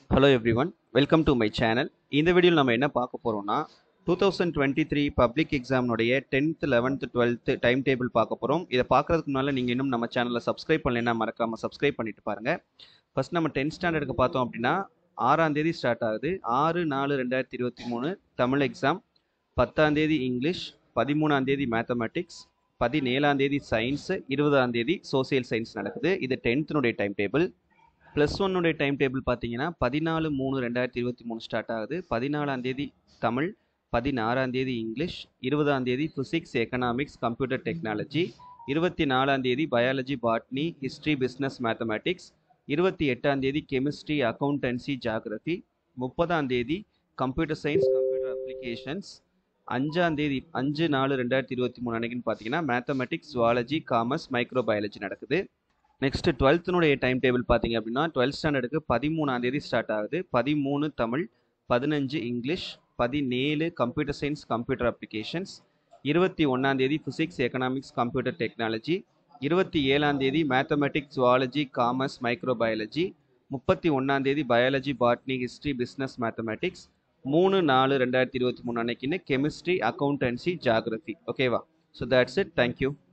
hello everyone welcome to my channel இந்த வீடியோவில் நம்ம என்ன பார்க்க போகிறோம்னா two thousand twenty three public எக்ஸாம்னுடைய tenth eleventh twelfth time table பார்க்க போகிறோம் இதை பார்க்கறதுக்கு முன்னால் நீங்கள் இன்னும் நம்ம சேனலில் சப்ஸ்கிரைப் பண்ணலைன்னா மறக்காமல் சப்ஸ்கிரைப் பண்ணிட்டு பாருங்கள் ஃபர்ஸ்ட் நம்ம டென்த் ஸ்டாண்டர்டுக்கு பார்த்தோம் அப்படின்னா ஆறாம் தேதி ஸ்டார்ட் ஆகுது ஆறு நாலு ரெண்டாயிரத்தி இருபத்தி மூணு தமிழ் எக்ஸாம் பத்தாம் தேதி இங்கிலீஷ் பதிமூணாம் தேதி மேத்தமெட்டிக்ஸ் பதினேழாம் தேதி சயின்ஸு இருபதாம் தேதி சோசியல் சயின்ஸ் நடக்குது இது டென்த்தினுடைய டைம் டேபிள் ப்ளஸ் ஒன்னுடைய டைம் டேபிள் பார்த்தீங்கன்னா பதினாலு மூணு ரெண்டாயிரத்தி இருபத்தி மூணு ஸ்டார்ட் ஆகுது பதினாலாம் தேதி தமிழ் பதினாறாம் தேதி இங்கிலீஷ் இருபதாம் தேதி ஃபிசிக்ஸ் எக்கனாமிக்ஸ் கம்ப்யூட்டர் டெக்னாலஜி இருபத்தி நாலாம் தேதி biology botany history business mathematics இருபத்தி எட்டாம் தேதி கெமிஸ்ட்ரி அக்கௌண்டன்சி ஜாகிரபி முப்பதாம் தேதி கம்ப்யூட்டர் சயின்ஸ் கம்ப்யூட்டர் அப்ளிகேஷன்ஸ் அஞ்சாம் தேதி அஞ்சு நாலு ரெண்டாயிரத்தி இருபத்தி மூணு அன்னைக்குன்னு பார்த்தீங்கன்னா மேத்தமெட்டிக்ஸ் ஜுவாலஜி காமர்ஸ் மைக்ரோபயாலஜி நடக்குது நெக்ஸ்ட் டுவெல்த்தினுடைய டைம் டேபிள் பார்த்தீங்க அப்படின்னா டுவெல்த் ஸ்டாண்டர்டுக்கு பதிமூணாம் தேதி ஸ்டார்ட் ஆகுது பதிமூணு தமிழ் பதினஞ்சு இங்கிலீஷ் பதினேழு கம்ப்யூட்டர் சயின்ஸ் கம்ப்யூட்டர் அப்ளிகேஷன்ஸ் இருபத்தி ஒன்றாம் தேதி ஃபிசிக்ஸ் எக்கனாமிக்ஸ் கம்ப்யூட்டர் டெக்னாலஜி இருபத்தி ஏழாம் தேதி மேத்தமெட்டிக்ஸ் ஜுவாலஜி காமர்ஸ் மைக்ரோபயாலஜி முப்பத்தி ஒன்றாம் தேதி biology botany history business mathematics மூணு நாலு ரெண்டாயிரத்தி இருபத்தி மூணு அன்னைக்குன்னு கெமிஸ்ட்ரி அக்கௌண்டன்சி ஜாகிரபி ஓகேவா ஸோ தட்ஸ் இட் தேங்க்யூ